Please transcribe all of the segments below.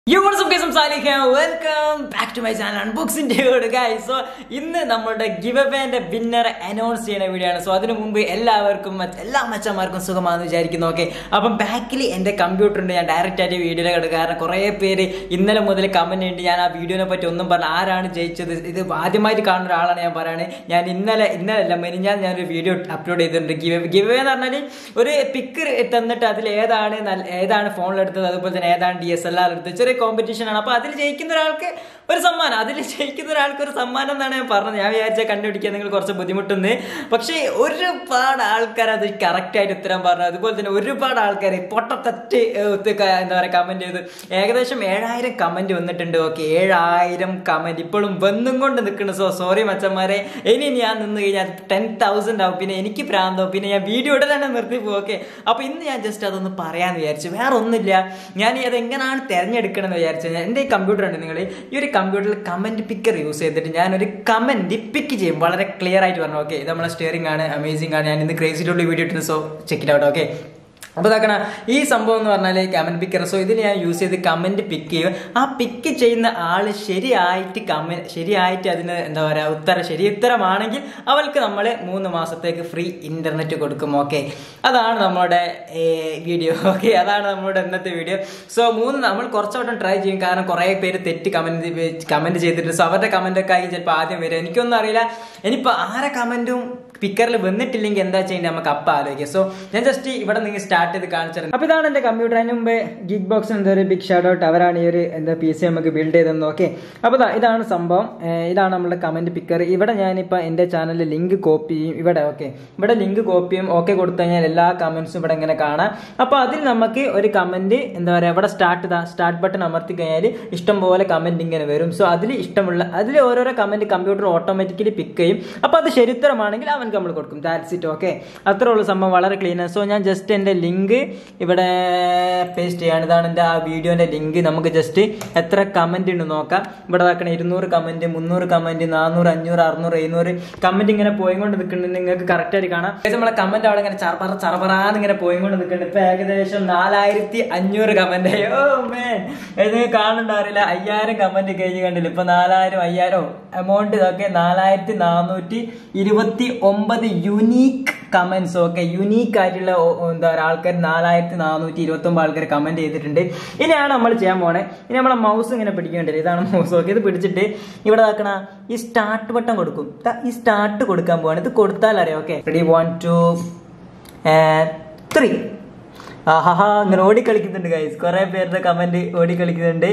welcome back to my channel unboxing guys so ഇന്ന് നമ്മുടെ give അവേന്റെ വിന്നർ അനൗൺസ് ചെയ്യുന്ന വീഡിയോ ആണ് സോ അതിനു മുമ്പ് എല്ലാവർക്കും മറ്റ് എല്ലാ മച്ചന്മാർക്കും സുഖമാണെന്ന് വിചാരിക്കുന്നു ഓക്കെ അപ്പം ബാക്കിൽ എന്റെ കമ്പ്യൂട്ടർ ഉണ്ട് ഞാൻ ഡയറക്റ്റ് ആയിട്ട് വീഡിയോ എടുക്കുക കാരണം കുറേ പേര് ഇന്നലെ മുതൽ കമന്റ് ഉണ്ട് ഞാൻ ആ വീഡിയോനെ പറ്റി ഒന്നും പറഞ്ഞ ആരാണ് ജയിച്ചത് ഇത് ആദ്യമായിട്ട് കാണുന്ന ഒരാളാണ് ഞാൻ പറയുന്നത് ഞാൻ ഇന്നലെ ഇന്നലെ അല്ല മെനിഞ്ഞാൽ ഞാനൊരു വീഡിയോ അപ്ലോഡ് ചെയ്തിട്ടുണ്ട് ഗിവ് ഗിവ് അവേ എന്ന് പറഞ്ഞാൽ ഒരു പിക്ക് തന്നിട്ട് അതിൽ ഏതാണ് നല്ല ഏതാണ് ഫോണിലെടുത്തത് അതുപോലെ തന്നെ ഏതാണ് ഡി എസ് എൽ ആർ എടുത്തത് ചെറിയ കോമ്പറ്റീഷൻ ആണ് അപ്പൊ അതിൽ ജയിക്കുന്ന ഒരാൾക്ക് ഒരു സമ്മാനം അതിൽ ജയിക്കുന്ന ഒരാൾക്ക് ഒരു സമ്മാനം എന്നാണ് ഞാൻ പറഞ്ഞത് ഞാൻ വിചാരിച്ച കണ്ടുപിടിക്കാൻ നിങ്ങൾ കുറച്ച് ബുദ്ധിമുട്ടുണ്ട് പക്ഷേ ഒരുപാട് ആൾക്കാർ അത് കറക്റ്റ് ആയിട്ട് ഉത്തരം പറഞ്ഞു അതുപോലെ തന്നെ ഒരുപാട് ആൾക്കാർ പൊട്ടത്തറ്റ് എന്താ പറയുക കമന്റ് ചെയ്ത് ഏകദേശം ഏഴായിരം കമന്റ് വന്നിട്ടുണ്ട് ഓക്കെ ഏഴായിരം കമന്റ് ഇപ്പോഴും വന്നും കൊണ്ട് നിൽക്കുന്നു സോ സോറി മച്ചന്മാരെ ഇനി ഞാൻ നിന്ന് കഴിഞ്ഞാൽ ടെൻ തൗസൻഡ് ആവും പിന്നെ എനിക്ക് പ്രാന്താവും പിന്നെ ഞാൻ വീഡിയോ ഉടനെ തന്നെ നിർത്തി പോകും ഓക്കെ അപ്പൊ ഇന്ന് ഞാൻ ജസ്റ്റ് അതൊന്ന് പറയാന്ന് വിചാരിച്ചു വേറെ ഒന്നുമില്ല ഞാൻ അത് എങ്ങനെയാണ് തിരഞ്ഞെടുക്കണമെന്ന് വിചാരിച്ചത് എൻ്റെ ഈ കമ്പ്യൂട്ടർ ഉണ്ട് നിങ്ങൾ ഈ ഒരു കമ്പ്യൂട്ടറിൽ കമന്റ് പിക്കർ യൂസ് ചെയ്തിട്ട് ഞാനൊരു കമന്റ് പിക്ക് ചെയ്യും വളരെ ക്ലിയർ ആയിട്ട് പറഞ്ഞു ഓക്കെ ഇത് നമ്മളെ സ്റ്റിയറിംഗ് ആണ് അമേസിംഗ് ആണ് ഞാൻ ഇന്ന് ക്രേസി ടോളി വീഡിയോ ഇട്ടിട്ട് so check it out okay അപ്പോൾ ഇതാക്കണ ഈ സംഭവം എന്ന് പറഞ്ഞാൽ കമന്റ് പിക്കർ സോ ഇതിൽ ഞാൻ യൂസ് ചെയ്ത് കമന്റ് പിക്ക് ചെയ്യും ആ പിക്ക് ചെയ്യുന്ന ആള് ശരിയായിട്ട് കമന്റ് ശരിയായിട്ട് അതിന് എന്താ പറയുക ഉത്തരം ശരി ഉത്തരമാണെങ്കിൽ അവൾക്ക് നമ്മൾ മൂന്ന് മാസത്തേക്ക് ഫ്രീ ഇന്റർനെറ്റ് കൊടുക്കും ഓക്കെ അതാണ് നമ്മുടെ വീഡിയോ ഓക്കെ അതാണ് നമ്മുടെ ഇന്നത്തെ വീഡിയോ സോ മൂന്ന് നമ്മൾ കുറച്ചോട്ടം ട്രൈ ചെയ്യും കാരണം കുറേ പേര് തെറ്റ് കമന്റ് കമന്റ് ചെയ്തിട്ട് സോ അവരുടെ കമന്റ് ഒക്കെ ആയി ചിലപ്പോൾ ആദ്യം വരും എനിക്കൊന്നും അറിയില്ല ഇനിയിപ്പോൾ ആരെ കമന്റും പിക്കറിൽ വന്നിട്ടില്ലെങ്കിൽ എന്താ ചെയ്യേണ്ടത് നമുക്ക് അപ്പം ആലോചിക്കാം സോ ഞാൻ ജസ്റ്റ് ഇവിടെ നിങ്ങൾ സ്റ്റാർട്ട് ചെയ്ത് കാണിച്ചിരുന്നു അപ്പോൾ ഇതാണ് എൻ്റെ കമ്പ്യൂട്ടർ അതിന് മുമ്പേ ഗിഗ് ബോക്സ് എന്താ ഒരു ബിഗ് ഷാഡ് ഔട്ട് അവരാണ് ഈ ഒരു എന്താ പി സി നമുക്ക് ബിൽഡ് ചെയ്തെന്ന് ഓക്കെ അപ്പോൾ ഇതാണ് സംഭവം ഇതാണ് നമ്മുടെ കമന്റ് പിക്കർ ഇവിടെ ഞാനിപ്പോൾ എൻ്റെ ചാനലിൽ ലിങ്ക് കോപ്പി ചെയ്യും ഇവിടെ ഓക്കെ ഇവിടെ ലിങ്ക് കോപ്പി ചെയ്യും ഓക്കെ കൊടുത്തു കഴിഞ്ഞാൽ എല്ലാ കമന്റ്സും ഇവിടെ ഇങ്ങനെ കാണാം അപ്പോൾ അതിൽ നമുക്ക് ഒരു കമന്റ് എന്താ പറയുക ഇവിടെ സ്റ്റാർട്ട് ഇതാ സ്റ്റാർട്ട് ബട്ടൺ അമർത്തി കഴിഞ്ഞാൽ ഇഷ്ടം പോലെ കമന്റ് ഇങ്ങനെ വരും സോ അതിൽ ഇഷ്ടമുള്ള അതിൽ ഓരോരോ കമന്റ് കമ്പ്യൂട്ടർ ഓട്ടോമാറ്റിക്കലി പിക്ക് ചെയ്യും അപ്പോൾ അത് ശരിത്തരമാണെങ്കിൽ അവൻ നമ്മൾ കൊടുക്കും ദാറ്റ്സ് ഇറ്റ് ഓക്കെ അത്രേ ഉള്ളൂ സംഭവം വളരെ ക്ലീൻ സോ ഞാൻ ജസ്റ്റ് എൻ്റെ ലിങ്ക് ഇവിടെ പേസ്റ്റ് ചെയ്യാണ് ഇതാണ് എൻ്റെ ആ വീഡിയോൻ്റെ ലിങ്ക് നമുക്ക് ജസ്റ്റ് എത്ര കമന്റ് ഉണ്ട് നോക്കാം ഇവിടെ നോക്കണം ഇരുന്നൂറ് കമന്റ് മുന്നൂറ് കമന്റ് നാനൂറ് അഞ്ഞൂറ് അറുന്നൂറ് എഴുന്നൂറ് കമന്റ് ഇങ്ങനെ പോയിക്കൊണ്ട് നിൽക്കുന്നുണ്ട് നിങ്ങൾക്ക് കറക്റ്റ് ആയിട്ട് കാണാം നമ്മളെ കമന്റ് അവിടെ ഇങ്ങനെ ചറപറ ചറപറാന്ന് ഇങ്ങനെ പോയിക്കൊണ്ട് നിൽക്കുന്നുണ്ട് ഇപ്പൊ ഏകദേശം നാലായിരത്തി അഞ്ഞൂറ് കമന്റ് ഓ മേൻ ഇത് കാണുന്നുണ്ടാവില്ല അയ്യായിരം കമന്റ് കഴിഞ്ഞ് കണ്ടില്ല ഇപ്പൊ നാലായിരം അയ്യായിരം എമൗണ്ട് ഇതൊക്കെ നാലായിരത്തി നാനൂറ്റി ഇരുപത്തി ഒമ്പത് യുനീക്ക് കമന്റ്സ് ഒക്കെ യുനീക്ക് ആയിട്ടുള്ള എന്താ പറയുക ആൾക്കാർ നാലായിരത്തി നാനൂറ്റി ഇരുപത്തി ഒമ്പത് ആൾക്കാർ കമന്റ് ചെയ്തിട്ടുണ്ട് ഇനിയാണ് നമ്മൾ ചെയ്യാൻ പോണേ ഇനി നമ്മളെ മൗസ് ഇങ്ങനെ പിടിക്കേണ്ടത് ഇതാണ് മൗസ് ഒക്കെ ഇത് പിടിച്ചിട്ട് ഇവിടെ ആക്കണ ഈ സ്റ്റാർട്ട് ബട്ടൺ കൊടുക്കും ഈ സ്റ്റാർട്ട് കൊടുക്കാൻ പോവാണ് ഇത് കൊടുത്താൽ അറിയാം okay ready one two three ആഹാ ഇങ്ങനെ ഓടി കളിക്കുന്നുണ്ട് ഗൈസ് കുറെ പേരുടെ കമന്റ് ഓടി കളിക്കുന്നുണ്ട്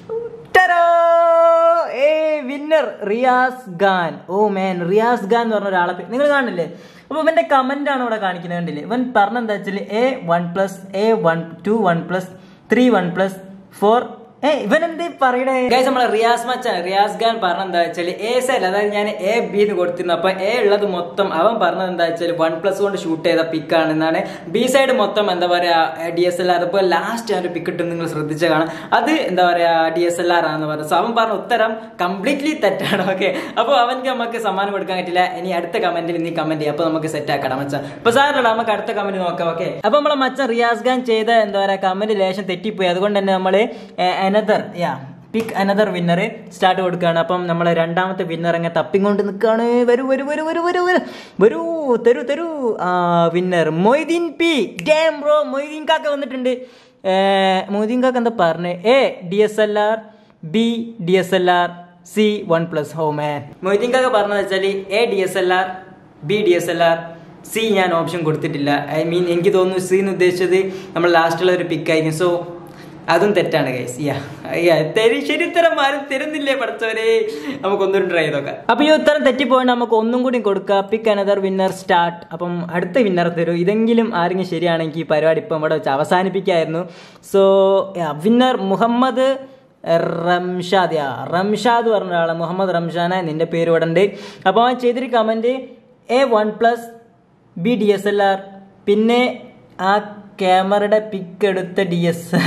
a winner Riyas Khan oh man Riyas Khan എന്ന് പറഞ്ഞ ഒരാളെ നിങ്ങൾ കാണില്ലേ അപ്പൊ ഇവന്റെ കമന്റ് ആണ് ഇവിടെ കാണിക്കുന്നത് കണ്ടില്ലേ ഇവൻ പറഞ്ഞെന്താ വെച്ചാൽ A one plus A one two one plus three one plus four ഏ ഇവൻ എന്ത് പറയണേ ഗൈസ് നമ്മളെ റിയാസ് മച്ചാൻ റിയാസ് ഖാൻ പറഞ്ഞെന്താ വെച്ചാൽ എ സൈഡ് അതായത് ഞാൻ എ ബി എന്ന് കൊടുത്തിരുന്നു അപ്പൊ എ ഉള്ളത് മൊത്തം അവൻ പറഞ്ഞത് എന്താ വെച്ചാൽ വൺ പ്ലസ് കൊണ്ട് ഷൂട്ട് ചെയ്ത പിക്കാണ് എന്നാണ് ബി സൈഡ് മൊത്തം എന്താ പറയാ ഡി എസ് എൽ ആർ അതുപോലെ ലാസ്റ്റ് ഞാൻ ഒരു പിക്ക് ഇട്ട് നിങ്ങൾ ശ്രദ്ധിച്ച കാണാം അത് എന്താ പറയാ ഡി എസ് എൽ ആർ ആണെന്ന് പറഞ്ഞു സോ അവൻ പറഞ്ഞ ഉത്തരം കംപ്ലീറ്റ്ലി തെറ്റാണ് ഓക്കെ അപ്പോൾ അവൻക്ക് നമുക്ക് സമ്മാനം കൊടുക്കാൻ പറ്റില്ല ഇനി അടുത്ത കമന്റിൽ നീ കമന്റ് ചെയ്യാം അപ്പൊ നമുക്ക് സെറ്റ് ആക്കണം മച്ച അപ്പൊ സാറില്ല നമുക്ക് അടുത്ത കമന്റ് നോക്കാം ഓക്കെ അപ്പൊ നമ്മളെ മച്ച റിയാസ് ഖാൻ ചെയ്ത എന്താ പറയാ കമന്റ് ലേശം തെറ്റിപ്പോയി അതുകൊണ്ട് തന്നെ നമ്മള് അനദർ യാ പിക്ക് അനദർ വിന്നർ സ്റ്റാർട്ട് കൊടുക്കുകയാണ് അപ്പം നമ്മളെ രണ്ടാമത്തെ വിന്നർ അങ്ങനെ തപ്പിക്കൊണ്ട് നിൽക്കുകയാണ് വരൂ വരൂ വരൂ വരൂ വരൂ വരൂ വരൂ തരൂ തരൂ ആ വിന്നർ മൊയ്തീൻ പി ഡാം ബ്രോ മൊയ്തീൻ കാക്ക വന്നിട്ടുണ്ട് മൊയ്തീൻ കാക്ക എന്താ പറഞ്ഞേ A D S L R B D S L R C one plus ഹോ മേ മൊയ്തീൻ കാക്ക പറഞ്ഞത് വെച്ചാൽ A D S L R B D S L R C ഞാൻ ഓപ്ഷൻ കൊടുത്തിട്ടില്ല ഐ മീൻ എനിക്ക് തോന്നുന്നു സി എന്ന് ഉദ്ദേശിച്ചത് നമ്മൾ ലാസ്റ്റുള്ള ഒരു പിക്കായിരിക്കും സോ അതും തെറ്റാണ് ഗൈസ് യാ യാ തെരി ശരി ഉത്തരം ആരും തരുന്നില്ലേ പഠിച്ചവരെ നമുക്ക് ഒന്നുകൂടി ട്രൈ ചെയ്ത് നോക്കാം അപ്പൊ ഈ ഉത്തരം തെറ്റിപ്പോയിട്ട് നമുക്ക് ഒന്നും കൂടി കൊടുക്കാം പിക്ക് അനദർ വിന്നർ സ്റ്റാർട്ട് അപ്പം അടുത്ത വിന്നർ തരൂ ഇതെങ്കിലും ആരെങ്കിലും ശരിയാണെങ്കിൽ ഈ പരിപാടി ഇപ്പം ഇവിടെ വെച്ച് അവസാനിപ്പിക്കായിരുന്നു സോ വിന്നർ മുഹമ്മദ് റംഷാദ് യാ റംഷാദ് പറഞ്ഞ ഒരാളാണ് മുഹമ്മദ് റംഷാനെ നിന്റെ പേര് ഇവിടെ ഉണ്ട് അപ്പോൾ അവൻ ചെയ്തൊരു comment A one plus B D S L R പിന്നെ ആ ക്യാമറയുടെ പിക്ക് എടുത്ത ഡി എസ്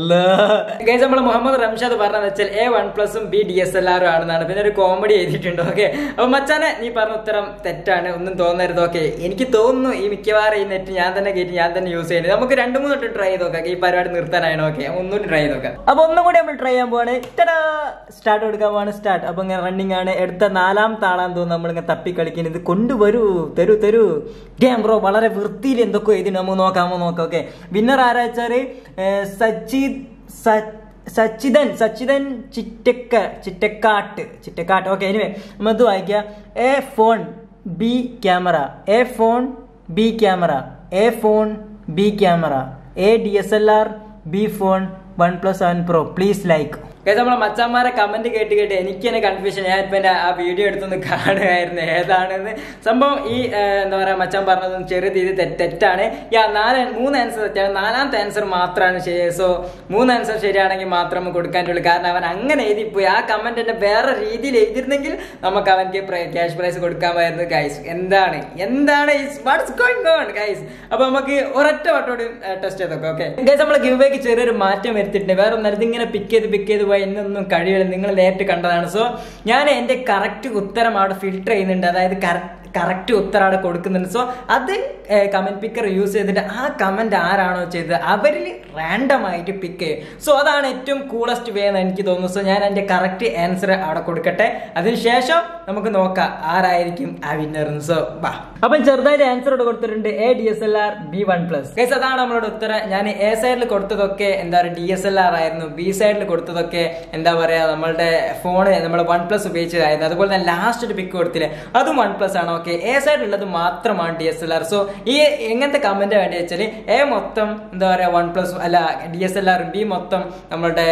ഗൈസ് നമ്മൾ മുഹമ്മദ് റംഷാദ് പറഞ്ഞതെന്ന് വെച്ചാൽ എ വൺ പ്ലസും ബി ഡി എസ് എൽ ആറും ആണെന്നാണ് പിന്നെ ഒരു കോമഡി എഴുതിയിട്ടുണ്ട് ഓക്കെ അപ്പൊ മച്ചാനെ നീ പറഞ്ഞ ഉത്തരം തെറ്റാണ് ഒന്നും തോന്നരുത് ഓക്കെ എനിക്ക് തോന്നുന്നു ഈ മിക്കവാറും ഈ നെറ്റ് ഞാൻ തന്നെ കയറ്റി ഞാൻ തന്നെ യൂസ് ചെയ്യുന്നത് നമുക്ക് രണ്ട് മൂന്ന് തൊട്ട് ട്രൈ ചെയ്ത് നോക്കാം ഈ പരിപാടി നിർത്താനാണ് ഓക്കെ ഒന്നുകൂടി ട്രൈ ചെയ്ത് നോക്കാം അപ്പൊ ഒന്നും കൂടി നമ്മൾ ട്രൈ ചെയ്യാൻ പോവാണ് സ്റ്റാർട്ട് കൊടുക്കാൻ പോവാണ് സ്റ്റാർട്ട് അപ്പൊ ഇങ്ങനെ റണ്ണിങ് ആണ് എടുത്ത നാലാം താളാൻ തോന്നുന്നു നമ്മളിങ്ങനെ തപ്പി കളിക്കുന്നത് ഇത് കൊണ്ടുവരൂ തരൂ തരൂ ഗെയിം ബ്രോ വളരെ വൃത്തിയിൽ എന്തൊക്കെ എഴുതി നമുക്ക് നോക്കാമോ നോക്കാം ഓക്കെ വിന്നർ ആരാ വെച്ചാല് ഏർ സച്ചിദ് സ- സച്ചിദൻ സച്ചിദൻ ചിറ്റക്ക ചിറ്റക്കാട്ട് ചിറ്റക്കാട്ട് ഓക്കെ എനിവേ നമുക്ക് വായിക്കുക A phone B camera A phone B camera A phone B camera A D S L R B phone one plus seven pro please like നമ്മളെ മച്ചാന്മാരെ കമന്റ് കേട്ട് കേട്ട് എനിക്ക് തന്നെ കൺഫ്യൂഷൻ ഞാൻ ഇപ്പൊ എന്റെ ആ വീഡിയോ എടുത്തൊന്ന് കാണുകയായിരുന്നു ഏതാണെന്ന് സംഭവം ഈ ഏർ, എന്താ പറയാ മച്ചാൻ പറഞ്ഞതും ചെറിയ രീതി തെറ്റ് തെറ്റാണ് യാ നാല് മൂന്ന് ആൻസർ തെറ്റാണ് നാലാമത്തെ ആൻസർ മാത്രമാണ് ശരി സോ മൂന്ന് ആൻസർ ശരിയാണെങ്കിൽ മാത്രം കൊടുക്കാൻ പറ്റുള്ളൂ കാരണം അവൻ അങ്ങനെ എഴുതിപ്പോയി ആ കമന്റ് എന്നെ വേറെ രീതിയിൽ എഴുതിയിരുന്നെങ്കിൽ നമുക്ക് അവൻക്ക് ക്യാഷ് പ്രൈസ് കൊടുക്കാമായിരുന്നു ഗൈസ് എന്താണ് എന്താണ് വാട്ട്സ് ഗോയിങ് ഓൺ ഗൈസ് അപ്പൊ നമുക്ക് ഒരൊറ്റ വട്ടോട് ടെസ്റ്റ് ചെയ്ത് നോക്കാം ഓക്കെ ഗൈസ് നമ്മൾ ഗിവ് വേക്ക് ചെറിയൊരു മാറ്റം വരുത്തിയിട്ടുണ്ട് വേറെ ഒന്നും ഇതിങ്ങനെ പിക്ക് ചെയ്ത് പിക്ക് ചെയ്ത് പോയി എന്നൊന്നും കഴിയില്ല നിങ്ങൾ നേരിട്ട് കണ്ടതാണ് സോ ഞാൻ എന്റെ കറക്റ്റ് ഉത്തരം അവിടെ ഫിൽട്ടർ ചെയ്യുന്നുണ്ട് അതായത് കറക്റ്റ് ഉത്തരം അവിടെ കൊടുക്കുന്നുണ്ട് സോ അത് കമന്റ് പിക്കർ യൂസ് ചെയ്തിട്ട് ആ കമന്റ് ആരാണോ ചെയ്തത് അവരിൽ റാൻഡം ആയിട്ട് പിക്ക് ചെയ്യും സോ അതാണ് ഏറ്റവും കൂളസ്റ്റ് വേ എന്ന് എനിക്ക് തോന്നുന്നു സോ ഞാൻ എന്റെ കറക്റ്റ് ആൻസർ അവിടെ കൊടുക്കട്ടെ അതിനുശേഷം നമുക്ക് നോക്കാം ആരായിരിക്കും ആ വിന്നർ സോ വാ അപ്പം ചെറുതായിട്ട് ആൻസർ ഇവിടെ കൊടുത്തിട്ടുണ്ട് A D S L R B one plus guys അതാണ് നമ്മളോട് ഉത്തരം ഞാൻ എ സൈഡിൽ കൊടുത്തതൊക്കെ എന്താ പറയുക ഡി എസ് എൽ ആർ ആയിരുന്നു ബി സൈഡിൽ കൊടുത്തതൊക്കെ എന്താ പറയാ നമ്മളുടെ ഫോണ് നമ്മൾ വൺ പ്ലസ് ഉപയോഗിച്ചതായിരുന്നു അതുപോലെ തന്നെ ലാസ്റ്റ് ഒരു പിക്ക് കൊടുത്തില്ലേ അതും വൺ പ്ലസ് ആണ് ഓക്കെ എ സൈഡിലുള്ളത് മാത്രമാണ് D S L R so ഈ എങ്ങനത്തെ കമന്റ് വേണ്ടി വെച്ചാൽ എ മൊത്തം എന്താ പറയാ വൺ പ്ലസ് അല്ല ഡി എസ് എൽ ആറും ബി മൊത്തം നമ്മളുടെ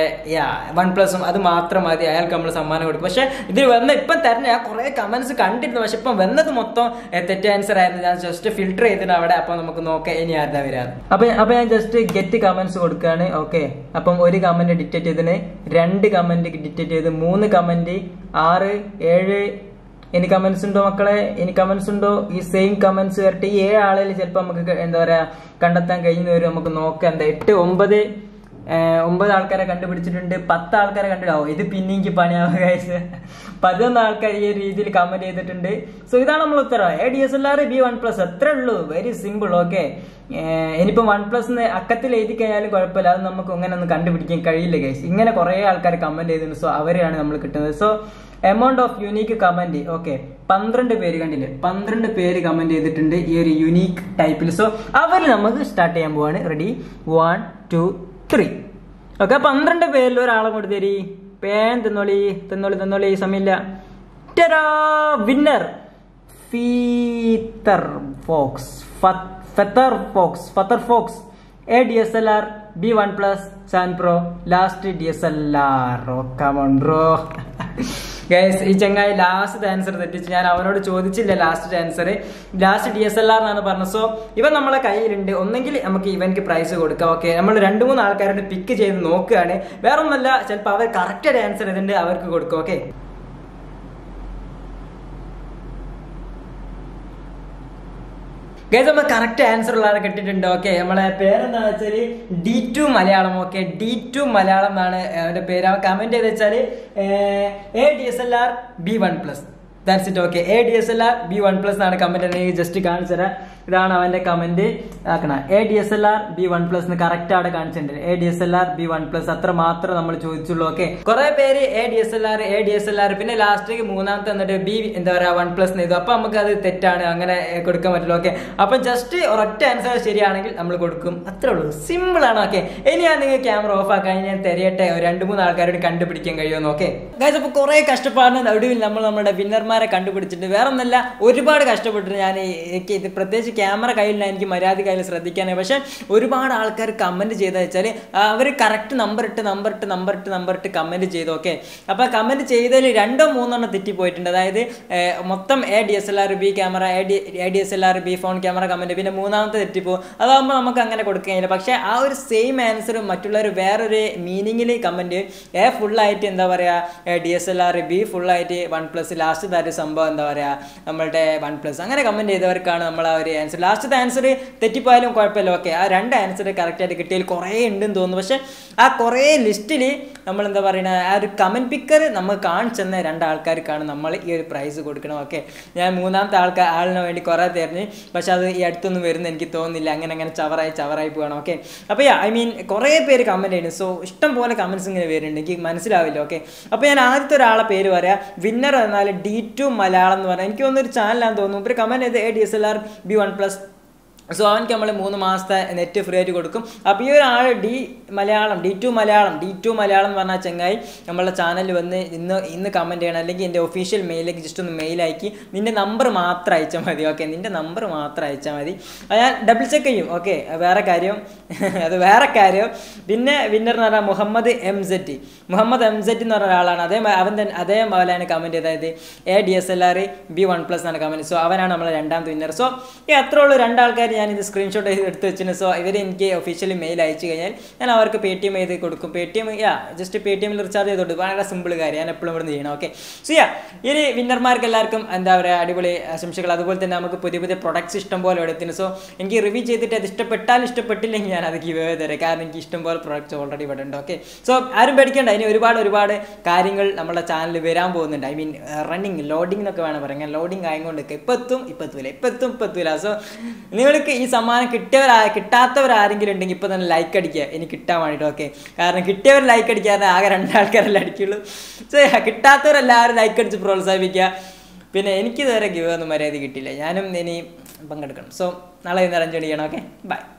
വൺ പ്ലസും അത് മാത്രം മതി അയാൾക്ക് നമ്മൾ സമ്മാനം കൊടുക്കും പക്ഷെ ഇതിൽ വന്ന ഇപ്പം തരുന്ന ഞാൻ കുറെ കമന്റ്സ് കണ്ടിരുന്നു പക്ഷെ ഇപ്പം വന്നത് മൊത്തം ഏ, തെറ്റ് ആൻസർ ആയിരുന്നു ഞാൻ ജസ്റ്റ് ഫിൽട്ടർ ചെയ്തിട്ട് അവിടെ അപ്പൊ നമുക്ക് നോക്കാം ഇനി ആരുടെ വരാം അപ്പൊ അപ്പൊ ഞാൻ ജസ്റ്റ് ഗെറ്റ് കമന്റ്സ് കൊടുക്കുകയാണ് ഓക്കെ അപ്പം ഒരു കമന്റ് ഡിറ്റക്ട് ചെയ്തതിന് രണ്ട് കമന്റ് ഡിറ്റക്ട് ചെയ്ത് മൂന്ന് കമന്റ് ആറ് ഏഴ് ഇനി കമന്റ്സ് ഉണ്ടോ മക്കളെ ഇനി കമന്റ്സ് ഉണ്ടോ ഈ സെയിം കമന്റ്സ് വരട്ടെ ഈ ഏഴ് ആളുകൾ ചിലപ്പോൾ നമുക്ക് ക- എന്താ പറയാ കണ്ടെത്താൻ കഴിയുന്ന വരും നമുക്ക് നോക്കാം എന്താ എട്ട് ഒമ്പത് ഏഹ് ഒമ്പത് ആൾക്കാരെ കണ്ടുപിടിച്ചിട്ടുണ്ട് പത്ത് ആൾക്കാരെ കണ്ടിടാവോ ഇത് പിന്നെ എനിക്ക് പണിയാവുക ഗൈസ് പതിനൊന്ന് ആൾക്കാർ ഈ ഒരു രീതിയിൽ കമന്റ് ചെയ്തിട്ടുണ്ട് സോ ഇതാണ് നമ്മൾ ഉത്തരം A D S L R B one plus അത്രേ ഉള്ളൂ വെരി സിമ്പിൾ ഓക്കെ ഇനിയിപ്പം വൺ പ്ലസ് അക്കത്തിൽ എഴുതി കഴിഞ്ഞാലും കുഴപ്പമില്ല അത് നമുക്ക് ഇങ്ങനെ ഒന്നും കണ്ടുപിടിക്കാൻ കഴിയില്ല ഗൈസ് ഇങ്ങനെ കുറെ ആൾക്കാർ കമന്റ് ചെയ്തിട്ടുണ്ട് സോ അവരെയാണ് നമ്മൾ കിട്ടുന്നത് so amount of unique comment okay പന്ത്രണ്ട് പേര് കണ്ടില്ലേ പന്ത്രണ്ട് പേര് കമന്റ് ചെയ്തിട്ടുണ്ട് ഈ ഒരു യുണീക്ക് ടൈപ്പിൽ സോ അവരിൽ നമുക്ക് സ്റ്റാർട്ട് ചെയ്യാൻ പോവാണ് ready one two three okay പന്ത്രണ്ട് പേരിൽ ഒരാളെ കൊണ്ട് തരി പേൻ തിന്നോളി തിന്നോളി തിന്നോളി സമയമില്ല winner feather fox feather fox feather fox A D S L R B one plus സാൻ pro last D S L R bro guys ഈ ചങ്ങായി ലാസ്റ്റ് ആൻസർ തെറ്റിച്ച് ഞാൻ അവനോട് ചോദിച്ചില്ല last answer last D S L R എന്നാണ് പറഞ്ഞത് so ഇവൻ നമ്മളെ കയ്യിലുണ്ട് ഒന്നെങ്കിൽ നമുക്ക് ഇവൻക്ക് പ്രൈസ് കൊടുക്കാം ഓക്കെ നമ്മൾ രണ്ട് മൂന്ന് ആൾക്കാരുടെ പിക്ക് ചെയ്ത് നോക്കുകയാണ് വേറെ ഒന്നല്ല ചിലപ്പോൾ അവർ കറക്റ്റ് ആൻസർ ചെയ്തിട്ടുണ്ട് അവർക്ക് കൊടുക്കും ഓക്കെ ഗൈസ് നമ്മൾ കറക്റ്റ് ആൻസർ ഉള്ള ആളെ കിട്ടിയിട്ടുണ്ട് ഓക്കെ നമ്മളെ പേരെന്താ വെച്ചാല് D two Malayalam okay D two Malayalam എന്നാണ് അവന്റെ പേര് അവൻ കമന്റ് ചെയ്ത് വെച്ചാല് A D S L R B one plus that's it okay A D S L R B one plus എന്നാണ് കമന്റ് ജസ്റ്റ് കാണിച്ചു തരാം ഇതാണ് അവന്റെ കമന്റ് ആക്കണ A D S L R B one plus correct അവിടെ കാണിച്ചിട്ടുണ്ട് A D S L R B one plus അത്ര മാത്രം നമ്മൾ ചോദിച്ചുള്ളൂ ഓക്കെ കുറെ പേര് A D S L R A D S L R പിന്നെ ലാസ്റ്റ് മൂന്നാമത്തെ എന്നിട്ട് ബി എന്താ പറയാ വൺ പ്ലസ് ചെയ്തു അപ്പൊ നമുക്ക് അത് തെറ്റാണ് അങ്ങനെ ഏ, കൊടുക്കാൻ പറ്റില്ല ഓക്കെ അപ്പൊ ജസ്റ്റ് ഒരൊറ്റ ആൻസർ ശരിയാണെങ്കിൽ നമ്മൾ കൊടുക്കും അത്രേ ഉള്ളൂ സിമ്പിൾ ആണ് ഓക്കെ ഇനി ഞാൻ നിങ്ങൾ ക്യാമറ ഓഫ് ആക്കാൻ ഞാൻ തെരയട്ടെ ഒരു രണ്ട് മൂന്ന് ആൾക്കാരോട് കണ്ടുപിടിക്കാൻ കഴിയുമെന്ന് ഓക്കെ ഗൈസ് അപ്പൊ കുറെ കഷ്ടപ്പാടിന് ഒടുവിൽ നമ്മൾ നമ്മുടെ വിന്നർമാരെ കണ്ടുപിടിച്ചിട്ടുണ്ട് വേറെ ഒന്നല്ല ഒരുപാട് കഷ്ടപ്പെട്ടിട്ട് ഞാൻ ഈ- എനിക്ക് ഇത് പ്രത്യേകിച്ച് ക്യാമറ കയ്യിലില്ല എനിക്ക് മര്യാദ കയ്യിൽ ശ്രദ്ധിക്കാനേ പക്ഷെ ഒരുപാട് ആൾക്കാർ കമന്റ് ചെയ്ത വെച്ചാൽ അവർ കറക്റ്റ് നമ്പർ ഇട്ട് നമ്പർ ഇട്ട് നമ്പർ ഇട്ട് നമ്പർ ഇട്ട് കമന്റ് ചെയ്തു ഓക്കെ അപ്പൊ കമന്റ് ചെയ്തതിൽ രണ്ടോ മൂന്നെണ്ണം തെറ്റിപ്പോയിട്ടുണ്ട് അതായത് ഏർ, മൊത്തം A D S L R B camera A D A D S L R B phone camera comment പിന്നെ മൂന്നാമത്തെ തെറ്റിപ്പോ അതാകുമ്പോൾ നമുക്ക് അങ്ങനെ കൊടുക്കുകയില്ല പക്ഷെ ആ ഒരു സെയിം ആൻസറും മറ്റുള്ളവർ വേറൊരു മീനിങ്ങിൽ കമന്റ് എ ഫുള്ളായിട്ട് എന്താ പറയുക D S L R B ഫുള്ളായിട്ട് വൺ പ്ലസ് ലാസ്റ്റ് തരം സംഭവം എന്താ പറയുക നമ്മളുടെ വൺ പ്ലസ് അങ്ങനെ കമന്റ് ചെയ്തവർക്കാണ് നമ്മൾ ആ ഒരു ആൻസർ ലാസ്റ്റത്തെ ആൻസർ തെറ്റിപ്പോയാലും കുഴപ്പമില്ല ഓക്കെ ആ രണ്ട് ആൻസർ കറക്റ്റായിട്ട് കിട്ടിയതിൽ കുറേ ഉണ്ടെന്ന് തോന്നുന്നു പക്ഷെ ആ കുറേ ലിസ്റ്റിൽ നമ്മൾ എന്താ പറയുക ആ ഒരു കമൻറ്റ് പിക്കർ നമ്മൾ കാണിച്ചെന്ന രണ്ട് ആൾക്കാർക്കാണ് നമ്മൾ ഈ ഒരു പ്രൈസ് കൊടുക്കണം ഓക്കെ ഞാൻ മൂന്നാമത്തെ ആൾക്കാർ ആളിന് വേണ്ടി കുറേ തിരഞ്ഞ് പക്ഷെ അത് ഈ അടുത്തൊന്നും വരുന്ന എനിക്ക് തോന്നുന്നില്ല അങ്ങനെ അങ്ങനെ ചവറായി ചവറായി പോകണം ഓക്കെ അപ്പോൾ ഐ മീൻ കുറേ പേര് കമൻറ്റ് ചെയ്യുന്നു സോ ഇഷ്ടം പോലെ കമൻറ്റ്സ് ഇങ്ങനെ വരുന്നുണ്ട് എനിക്ക് മനസ്സിലാവില്ല ഓക്കെ അപ്പോൾ ഞാൻ ആദ്യത്തെ ഒരാളെ പേര് പറയാം വിന്നർ എന്നാൽ ഡി ടു മലയാളം എന്ന് പറഞ്ഞാൽ എനിക്ക് തോന്നുന്നൊരു ചാനലാണെന്ന് തോന്നുന്നു ഒരു കമൻറ്റ് ചെയ്ത് A D S L R B one plus so അവനക്ക് നമ്മൾ മൂന്ന് മാസത്തെ നെറ്റ് ഫ്രീ ആയിട്ട് കൊടുക്കും അപ്പോൾ ഈ ഒരാൾ D Malayalam D two Malayalam D two Malayalam എന്ന് പറഞ്ഞാൽ ചങ്ങായി നമ്മളുടെ ചാനലിൽ വന്ന് ഇന്ന് ഇന്ന് കമൻറ്റ് ചെയ്യണം അല്ലെങ്കിൽ എൻ്റെ ഒഫീഷ്യൽ മെയിലേക്ക് ജസ്റ്റ് ഒന്ന് മെയിൽ അയക്കി നിൻ്റെ നമ്പർ മാത്രം അയച്ചാൽ മതി ഓക്കെ നിൻ്റെ നമ്പർ മാത്രം അയച്ചാൽ മതി അത് ഞാൻ ഡബിൾ ചെക്ക് ചെയ്യും ഓക്കെ വേറെ കാര്യം അത് വേറെ കാര്യം പിന്നെ വിന്നർ എന്ന് പറഞ്ഞാൽ Muhammad M set Muhammad M set എന്ന് പറഞ്ഞ ഒരാളാണ് അതേ അവൻ തന്നെ അതേപോലെയാണ് കമൻറ്റ് ചെയ്തത് A D S L R B one plus എന്നാണ് കമൻറ്റ് സോ അവനാണ് നമ്മളെ രണ്ടാമത്തെ വിന്നർ സോ ഈ അത്ര ഉള്ളൂ രണ്ടാൾക്കാർ ഞാനിത് സ്ക്രീൻഷോട്ട് ചെയ്ത് എടുത്ത് വെച്ചിന് സോ ഇവർ എനിക്ക് ഒഫീഷ്യലി മെയിൽ അയച്ചു കഴിഞ്ഞാൽ ഞാൻ അവർക്ക് പേ ടി എം ചെയ്ത് കൊടുക്കും പേ ടി എം യാ ജസ്റ്റ് പേ ടി എമ്മിൽ റീചാർജ് ചെയ്ത് കൊടുക്കും വളരെ സിമ്പിൾ കാര്യം ഞാൻ എപ്പോഴും ഇവിടെ ചെയ്യണം ഓക്കെ സോ യാ ഈ ഒരു വിന്നർമാർക്ക് എല്ലാവർക്കും എന്താ പറയുക അടിപൊളി ആശംസകൾ അതുപോലെ തന്നെ നമുക്ക് പുതിയ പുതിയ പ്രൊഡക്ട്സ് ഇഷ്ടം പോലെ എടുത്തിന് സോ എനിക്ക് റിവ്യൂ ചെയ്തിട്ട് അത് ഇഷ്ടപ്പെട്ടാലും ഇഷ്ടപ്പെട്ടില്ലെങ്കിൽ ഞാൻ അത് ഗിവ് തരാം കാരണം എനിക്ക് ഇഷ്ടം പോലെ പ്രൊഡക്ട്സ് ഓൾറെഡി ഇവിടെ ഉണ്ട് ഓക്കെ സോ ആരും പേടിക്കേണ്ട ഇനി ഒരുപാട് ഒരുപാട് കാര്യങ്ങൾ നമ്മുടെ ചാനലിൽ വരാൻ പോകുന്നുണ്ട് ഐ മീൻ റണ്ണിങ് ലോഡിംഗ് എന്നൊക്കെ വേണം പറയാം ലോഡിംഗ് ആയതുകൊണ്ട് ഇപ്പം എത്തും ഇപ്പം എത്തൂല ഇപ്പം എത്തും ഇപ്പം എത്തൂല സോ നിങ്ങൾക്ക് ഈ സമ്മാനം കിട്ടിയവരാ കിട്ടാത്തവരാരെങ്കിലും ഉണ്ടെങ്കിൽ ഇപ്പം തന്നെ ലൈക്ക് അടിക്കുക എനിക്ക് കിട്ടാൻ വേണ്ടിയിട്ട് ഓക്കെ കാരണം കിട്ടിയവർ ലൈക്ക് അടിക്കാതെ ആകെ രണ്ടാൾക്കാരല്ലേ അടിക്കുള്ളൂ സോ കിട്ടാത്തവരെല്ലാവരും ലൈക്ക് അടിച്ച് പ്രോത്സാഹിപ്പിക്കുക പിന്നെ എനിക്കിതുവരെ ഗിവ് ഒന്നും മര്യാദ കിട്ടിയില്ല ഞാനും ഇനി പങ്കെടുക്കണം സോ നാളെ ഇന്ന് അറേഞ്ച് ചെയ്യണം ഓക്കെ ബൈ